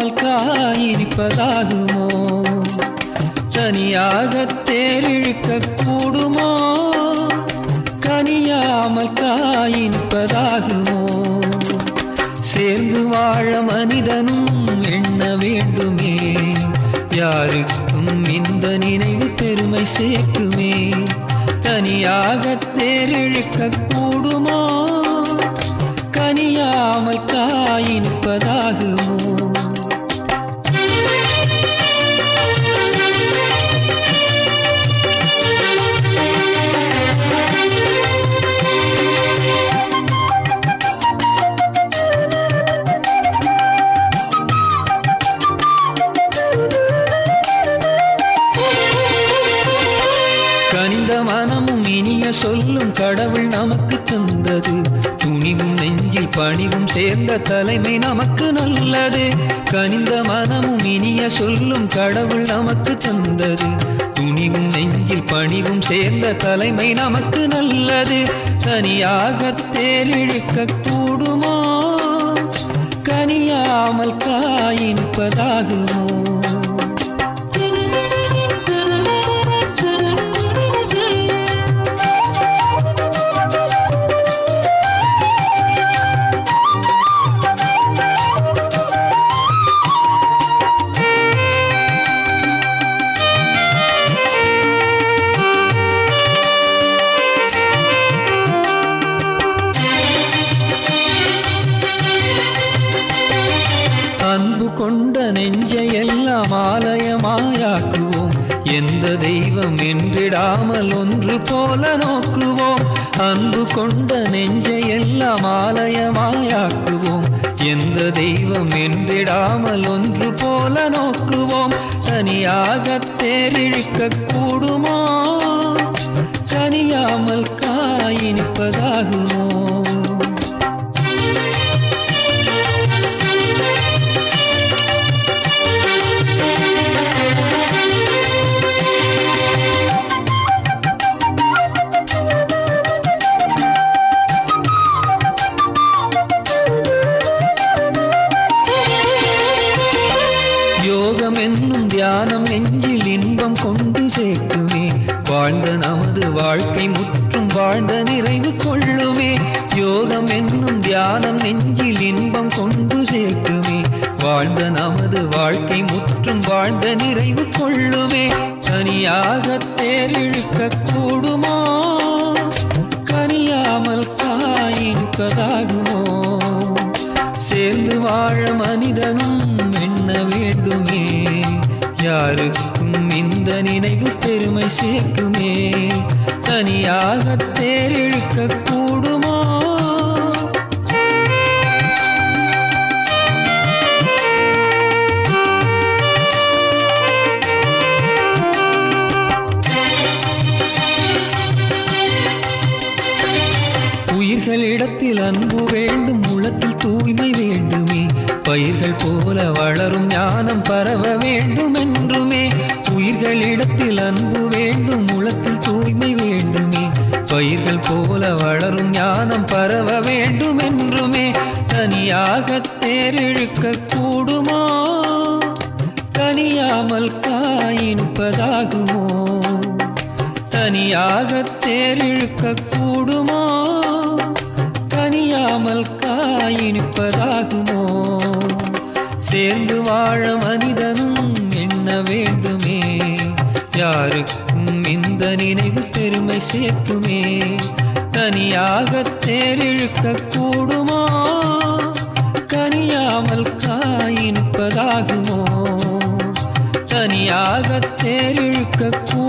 கனியாமல் காயினிப்பதாகுமோ தனியாக தேரிழுக்க கூடுமோ கனியாமல் காயின்பதாகுமோ சேர்ந்து வாழ மனிதனும் எண்ண வேண்டுமே யாருக்கும் இந்த நினைவு பெருமை சேர்க்குமே தனியாக தேரிழுக்க கூடுமோ கனியாமல் காயின்பதாகுமோ கனிந்த மனமும் இனிய சொல்லும் கடவுள் நமக்கு தந்தது துணிவும் நெஞ்சில் பணிவும் சேர்ந்த தலைமை நமக்கு நல்லது கனிந்த மனமும் இனிய சொல்லும் கடவுள் நமக்கு தந்தது துணிவும் நெஞ்சில் பணிவும் சேர்ந்த தலைமை நமக்கு நல்லது தனியாக தேரிழுக்க கூடுமோ கனியாமல் காயின்பதாகுமோ அன்பு கொண்ட நெஞ்சையெல்லாம் ஆலயமாயாக்குவோம் எந்த தெய்வம் என்றிடாமல் ஒன்று போல நோக்குவோம் அன்பு கொண்ட நெஞ்சையெல்லாம் ஆலயமாயாக்குவோம் எந்த தெய்வம் என்றிடாமல் ஒன்று போல நோக்குவோம் தனியாக தேரிழுக்க கூடுமோ கனியாமல் காயினிப்பதாகுமோ யோகம் என்னும் தியானம் நெஞ்சில் இன்பம் கொண்டு சேர்க்குமே வாழ்ந்த நமது வாழ்க்கை முற்றும் வாழ்ந்த நிறைவு கொள்ளுமே யோகம் என்னும் தியானம் நெஞ்சில் இன்பம் கொண்டு சேர்க்குமே வாழ்ந்த நமது வாழ்க்கை முற்றும் வாழ்ந்த நிறைவு கொள்ளுமே தனியாக தேரிழுக்க கூடுமோ கனியாமல் காயின்பதாகுமோ சேர்ந்து வாழ மனிதனும் எண்ண வேண்டுமே யாருக்கும் இந்த நினைவு பெருமை சேர்க்குமே தனியாக தேரிழுக்க கூடுமோ உயிர்களிடத்தில் அன்பு வேண்டும் உளத்தில் தூய்மை வேண்டுமே பயிர்கள் போல வளரும் ஞானம் பரவ வேண்டும் என்றுமே உயிர்களிடத்தில் அன்பு வேண்டும் உளத்தில் தூய்மை வேண்டுமே பயிர்கள் போல வளரும் ஞானம் பரவ வேண்டும் என்றுமே தனியாக தேரிழுக்க கூடுமோ கனியாமல் காயின்பதாகுமோ தனியாக தேரிழுக்க கூடுமோ கனியாமல் காயினிப்பதாகுமோ சேர்ந்து வாழ மனிதனும் எண்ண வேண்டுமே யாருக்கும் இந்த நினைவு பெருமை சேர்க்குமே தனியாக தேரிழுக்க கூடுமோ கனியாமல் காயின்பதாகுமோ தனியாக தேரிழுக்க கூ